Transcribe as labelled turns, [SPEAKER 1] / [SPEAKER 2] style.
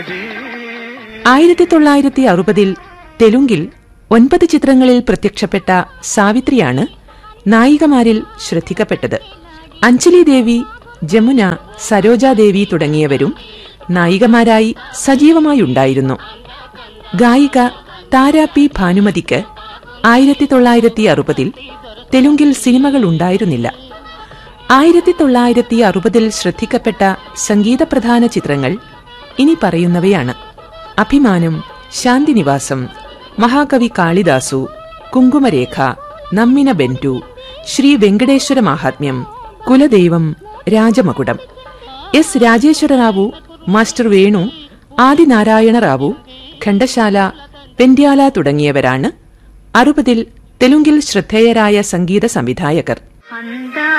[SPEAKER 1] ആയിരത്തി തൊള്ളായിരത്തി അറുപതിൽ തെലുങ്കിൽ ഒൻപത് ചിത്രങ്ങളിൽ പ്രത്യക്ഷപ്പെട്ട സാവിത്രിയാണ് നായികമാരിൽ ശ്രദ്ധിക്കപ്പെട്ടത് അഞ്ജലി ദേവി ജമുന സരോജാദേവി തുടങ്ങിയവരും നായികമാരായി സജീവമായുണ്ടായിരുന്നു ഗായിക താര പി ഭാനുമതിക്ക് ആയിരത്തി തൊള്ളായിരത്തി അറുപതിൽ തെലുങ്കിൽ സിനിമകൾ ഉണ്ടായിരുന്നില്ല ആയിരത്തി തൊള്ളായിരത്തി അറുപതിൽ ശ്രദ്ധിക്കപ്പെട്ട സംഗീതപ്രധാന ചിത്രങ്ങൾ ഇനി പറയുന്നവയാണ് അഭിമാനം ശാന്തിനിവാസം മഹാകവി കാളിദാസു കുങ്കുമരേഖ നമ്മിന ബെന്റു ശ്രീ വെങ്കടേശ്വര മാഹാത്മ്യം കുലദൈവം രാജമകുടം എസ് രാജേശ്വരറാവു മാസ്റ്റർ വേണു ആദിനാരായണ റാവു ഖണ്ഡശാല പെന്റ്യാല തുടങ്ങിയവരാണ് അറുപതിൽ തെലുങ്കിൽ ശ്രദ്ധേയരായ സംഗീത സംവിധായകർ
[SPEAKER 2] అందా